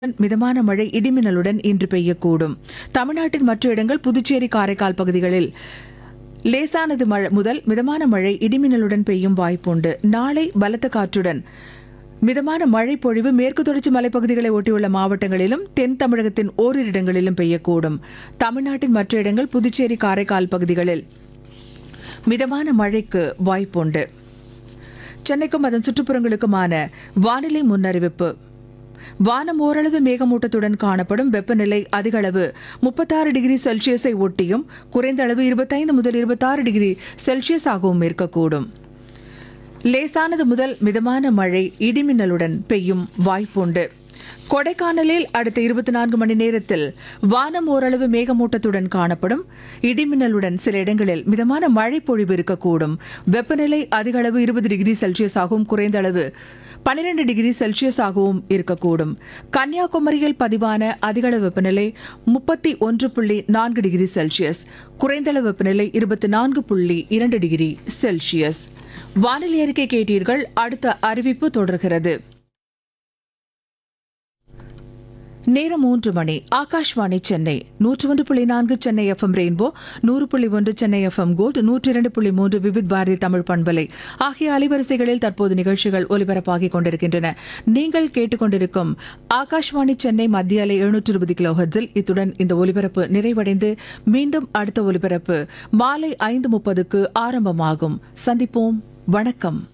மிதமான மழை இடிமின்னலுடன் இன்று பெய்யக்கூடும் தமிழ்நாட்டின் மற்ற இடங்கள் புதுச்சேரி காரைக்கால் பகுதிகளில் லேசானது மழை முதல் மிதமான மழை இடிமின்னலுடன் பெய்யும் வாய்ப்புண்டு நாளை பலத்த காற்றுடன் மிதமான மழை பொழிவு மேற்கு தொடர்ச்சி மலைப்பகுதிகளை ஒட்டியுள்ள மாவட்டங்களிலும் தென் தமிழகத்தின் ஓரிரு இடங்களிலும் பெய்யக்கூடும் தமிழ்நாட்டின் மற்ற இடங்கள் புதுச்சேரி காரைக்கால் பகுதிகளில் மிதமான மழைக்கு வாய்ப்புண்டு சென்னைக்கும் அதன் சுற்றுப்புறங்களுக்குமான வானிலை முன்னறிவிப்பு வானம் ஓரளவு மேகமூட்டத்துடன் காணப்படும் வெப்பநிலை அதிக அளவு முப்பத்தாறு டிகிரி செல்சியஸை ஒட்டியும் குறைந்த அளவு இருபத்தைந்து முதல் இருபத்தாறு டிகிரி செல்சியஸ் ஆகவும் இருக்கக்கூடும் லேசானது முதல் மிதமான மழை இடிமின்னலுடன் பெய்யும் வாய்ப்புண்டு கொடைக்கானலில் அடுத்த இருபத்தி நான்கு மணி நேரத்தில் வானம் ஓரளவு மேகமூட்டத்துடன் காணப்படும் இடிமின்னலுடன் சில இடங்களில் மிதமான மழை பொழிவு இருக்கக்கூடும் வெப்பநிலை அதிக அளவு இருபது டிகிரி செல்சியஸ் ஆகவும் குறைந்த அளவு பனிரெண்டு டிகிரி செல்சியஸ் ஆகவும் இருக்கக்கூடும் கன்னியாகுமரியில் பதிவான அதிகளவு வெப்பநிலை முப்பத்தி ஒன்று புள்ளி நான்கு டிகிரி செல்சியஸ் குறைந்தளவு வெப்பநிலை இருபத்தி நான்கு புள்ளி இரண்டு டிகிரி செல்சியஸ் வானிலை அறிக்கை கேட்டீர்கள் அடுத்த அறிவிப்பு தொடர்கிறது நேரம் மூன்று மணி ஆகாஷ்வாணி சென்னை நூற்று ஒன்று புள்ளி நான்கு சென்னை எஃப்எம் ரெயின்போ நூறு புள்ளி ஒன்று சென்னை எஃப்எம் கோல்ட் நூற்றி இரண்டு புள்ளி மூன்று விவித் பாரதி தமிழ் பண்பலை ஆகிய அலைவரிசைகளில் தற்போது நிகழ்ச்சிகள் ஒலிபரப்பாகிக் கொண்டிருக்கின்றன நீங்கள் கேட்டுக்கொண்டிருக்கும் ஆகாஷ்வாணி சென்னை மத்திய அலை எழுநூற்று இருபது கிலோ ஹெர்ட்ஸில் இத்துடன் இந்த ஒலிபரப்பு நிறைவடைந்து மீண்டும் அடுத்த ஒலிபரப்பு மாலை ஐந்து முப்பதுக்கு ஆரம்பமாகும் சந்திப்போம் வணக்கம்